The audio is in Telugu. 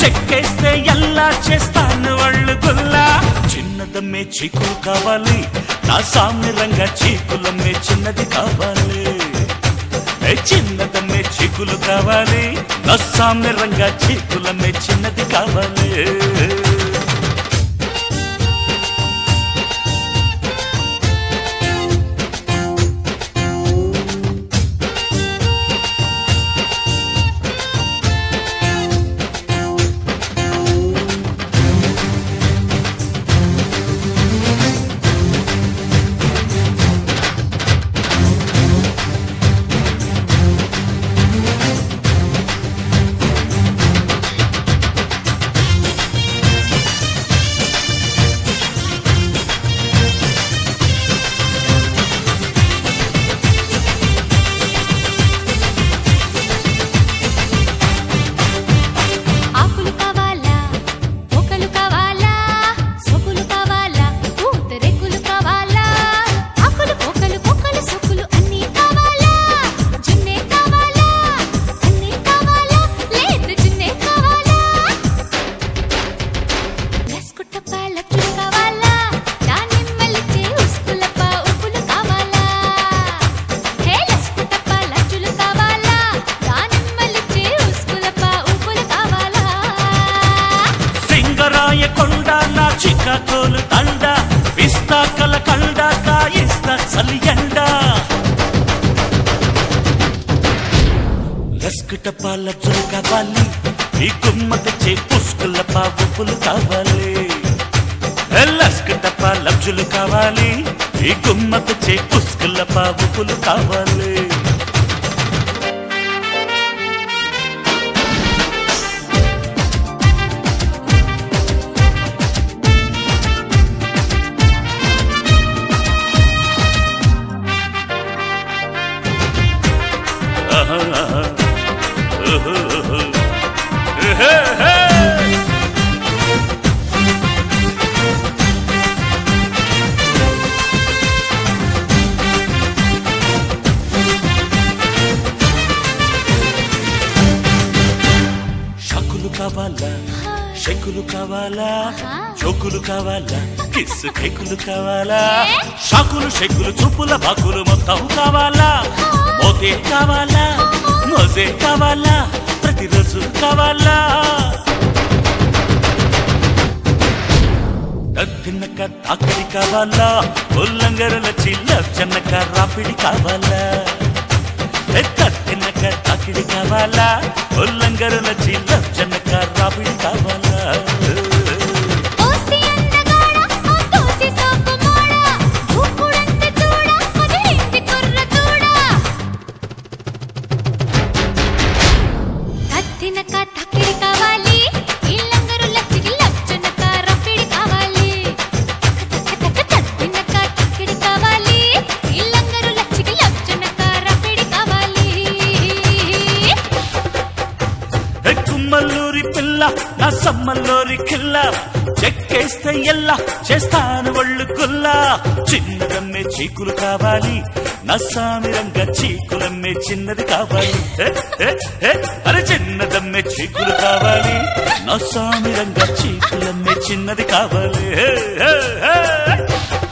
చెక్కేస్తే ఎలా చేస్తాను వాళ్ళు గుల్లా చిన్నదమ్మే చీకులు కావాలి నా సామ్యంగా చీకులమ్మే చిన్నది కావాలి ఏ చిన్నదమ్మే చీకులు కావాలి నా సామ్యంగా చీకులమ్మే చిన్నది కావాలి ఆకులు కావాలా మొక్కలు కావాలా సొకులు కావాలా పూతరెక్కులు కావాలా ఆకులు మొక్కలు మొక్కలు సొకులు అన్నీ కావాలా జున్నే కావాలా అన్నీ కావాలా లేదు జున్నే కావాలా లస్కుట్టప్ప లచ్చులు కావాలా దానిమ్మలిచ్చే ఉస్కులప్ప ఉప్పులు కావాలా హే లస్కుట్టప్ప లచ్చులు కావాలా దానిమ్మలిచ్చే ఉస్కులప్ప ఉప్పులు కావాలా సింగరాయ కొండ నా చిక్కతోలు దండ పిస్తా కల కండ కాయిస్తా చలియండ లస్కుట పాల జులు కావాలి ఈ గుమ్మ తెచ్చే పుష్కుల పావుపులు కావాలి ఏ లస్కుట పాల జులు కావాలి ఈ గుమ్మ తెచ్చే పుష్కుల పావుపులు కావాలి షకులు కావాలా షెకులు కావాలా చోకులు కావాలా కిస్ కేకులు కావాలా షకులు షెకులు చూపుల బాకులు మొత్తం కావాలా మోతే కావాలా మోజే కావాలా ప్రతిరోజు కావాలా తిన్నక తాకిడి కావాలా ఉల్లంగరల చిల్ల చెన్నక రాపిడి కావాలా తిన్నక తాకిడి కావాలా ఉల్లంగరల చిల్ల చెన్నక రాపిడి కావాలా ఓసి అందగాడ ఆ తోసి సోపు మోడ ఊపుడంత చూడ అదిరింటి కుర్ర చూడ కత్తినక తక్కిడి కావాలి ఇల్లంగరు లచ్చికి లచ్చనక రప్పిడి కావాలి కత్తినక తక్కిడి కావాలి ఇల్లంగరు లచ్చికి లచ్చనక రప్పిడి కావాలి ఏ కుమ్మల్లూరి పిల్ల నా సమ్మల్లూరి కిల్ల చెక్కేస్తే ఎల్లా చేస్తాను ఒళ్ళు గుల్లా చిన్నదమ్మే చీకులు కావాలి నా సామిరంగా చీకులమ్మే చిన్నది కావాలి ఏ, ఏ, ఏ, అరే చిన్నదమ్మే చీకులు కావాలి నా సామిరంగా చీకులమ్మే చిన్నది కావాలి ఏ, ఏ, ఏ.